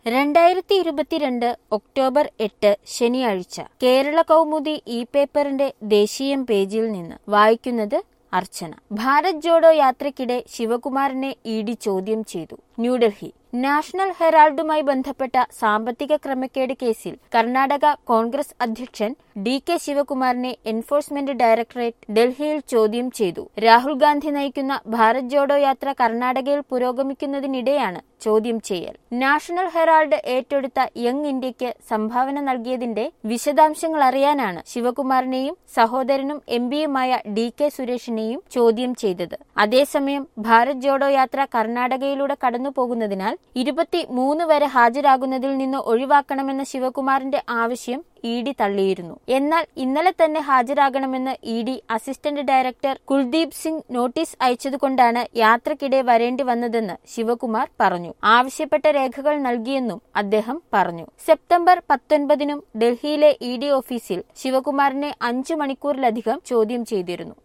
രണ്ടായിരത്തി ഇരുപത്തിരണ്ട് ഒക്ടോബർ എട്ട് ശനിയാഴ്ച കേരള കൗമുദി ഇ പേപ്പറിന്റെ ദേശീയം പേജിൽ നിന്ന് വായിക്കുന്നത് അർച്ചന ഭാരത് ജോഡോ യാത്രയ്ക്കിടെ ശിവകുമാറിനെ ഇ ഡി ചോദ്യം ചെയ്തു ന്യൂഡൽഹി നാഷണൽ ഹെറാൾഡുമായി ബന്ധപ്പെട്ട സാമ്പത്തിക ക്രമക്കേട് കേസിൽ കർണാടക കോൺഗ്രസ് അധ്യക്ഷൻ ഡി കെ ശിവകുമാറിനെ എൻഫോഴ്സ്മെന്റ് ഡയറക്ടറേറ്റ് ഡൽഹിയിൽ ചോദ്യം ചെയ്തു രാഹുൽ ഗാന്ധി നയിക്കുന്ന ഭാരത് ജോഡോ യാത്ര കർണാടകയിൽ പുരോഗമിക്കുന്നതിനിടെയാണ് ചോദ്യം ചെയ്യൽ നാഷണൽ ഹെറാൾഡ് ഏറ്റെടുത്ത യങ് ഇന്ത്യക്ക് സംഭാവന നൽകിയതിന്റെ വിശദാംശങ്ങൾ അറിയാനാണ് ശിവകുമാറിനെയും സഹോദരനും എം പിയുമായ ഡി കെ സുരേഷിനെയും ചോദ്യം ചെയ്തത് അതേസമയം ഭാരത് ജോഡോ യാത്ര കർണാടകയിലൂടെ കടന്നുപോകുന്നതിനാൽ ഇരുപത്തി മൂന്ന് വരെ ഹാജരാകുന്നതിൽ നിന്ന് ഒഴിവാക്കണമെന്ന ശിവകുമാറിന്റെ ആവശ്യം ഇ ഡി തള്ളിയിരുന്നു എന്നാൽ ഇന്നലെ തന്നെ ഹാജരാകണമെന്ന് E D assistant director Kuldeep Singh notice അയച്ചതുകൊണ്ടാണ് യാത്രക്കിടെ വരേണ്ടി വന്നതെന്ന് ശിവകുമാർ പറഞ്ഞു ആവശ്യപ്പെട്ട രേഖകൾ നൽകിയെന്നും അദ്ദേഹം പറഞ്ഞു സെപ്റ്റംബർ പത്തൊൻപതിനും ഡൽഹിയിലെ ഇ ഡി ഓഫീസിൽ ശിവകുമാറിനെ അഞ്ചു മണിക്കൂറിലധികം ചോദ്യം ചെയ്തിരുന്നു